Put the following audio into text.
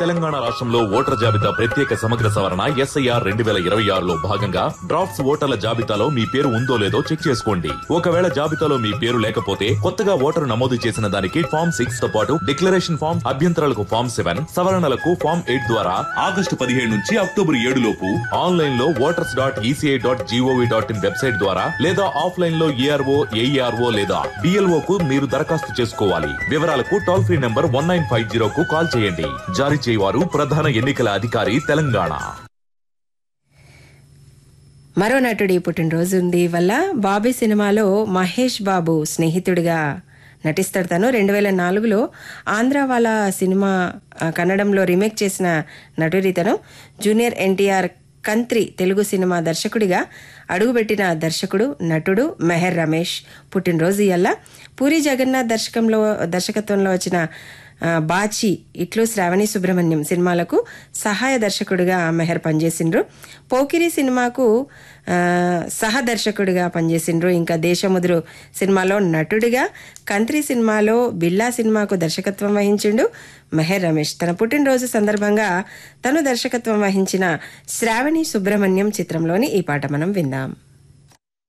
తెలంగాణ రాష్ట్రంలో ఓటర్ జాబితా ప్రత్యేక సమగ్ర సవరణ ఎస్ఐఆర్ రెండు వేల ఇరవై ఆరులో భాగంగా డ్రాఫ్ట్స్ ఓటర్ల జాబితాలో మీ పేరు ఉందో లేదో చెక్ చేసుకోండి ఒకవేళ జాబితాలో మీ పేరు లేకపోతే కొత్తగా ఓటరు నమోదు చేసిన దానికి ఫామ్ సిక్స్ తో పాటు డిక్లరేషన్ ఫామ్ అభ్యంతరాలకు ఫామ్ సెవెన్ సవరణలకు ఫామ్ ఎయిట్ ద్వారా ఆగస్టు పదిహేడు నుంచి అక్టోబర్ ఏడు లోపు ఆన్లైన్ లో voters dot ECI dot GOV dot in website ద్వారా లేదా ఆఫ్లైన్ లో ఏఆర్ఓ ఏఈఆర్ఓ లేదా డిఎల్ఓ కు మీరు దరఖాస్తు చేసుకోవాలి వివరాలకు toll free number one nine five zero కు కాల్ చేయండి జారీ చేయవారు ప్రధాన ఎన్నికల అధికారి తెలంగాణ మరో నటుడి పుట్టినరోజు ఉంది వల్ల బాబీ సినిమాలో మహేష్ బాబు స్నేహితుడిగా నటిస్తాడు తను రెండు వేల నాలుగులో ఆంధ్ర వాళ్ళ సినిమా ఆ, కన్నడంలో రీమేక్ చేసిన నటుడి తను జూనియర్ ఎన్టీఆర్ కంత్రి తెలుగు సినిమా దర్శకుడిగా అడుగుపెట్టిన దర్శకుడు నటుడు మెహర్ రమేష్ పుట్టినరోజు ఇయ్యాల పూరి జగన్నాథ్ దర్శకంలో దర్శకత్వంలో వచ్చిన ఆ, బాచి ఇట్లు శ్రావణి సుబ్రహ్మణ్యం సినిమాలకు సహాయ దర్శకుడిగా మెహర్ పనిచేసిండ్రు పోకిరి సినిమాకు ఆ, సహ దర్శకుడిగా పనిచేసిండ్రు ఇంకా దేశముదురు సినిమాలో నటుడిగా కంత్రి సినిమాలో బిల్లా సినిమాకు దర్శకత్వం వహించిండు మెహర్ రమేష్ తన పుట్టినరోజు సందర్భంగా తను దర్శకత్వం వహించిన శ్రావణి సుబ్రహ్మణ్యం చిత్రంలోని ఈ పాట మనం విందాం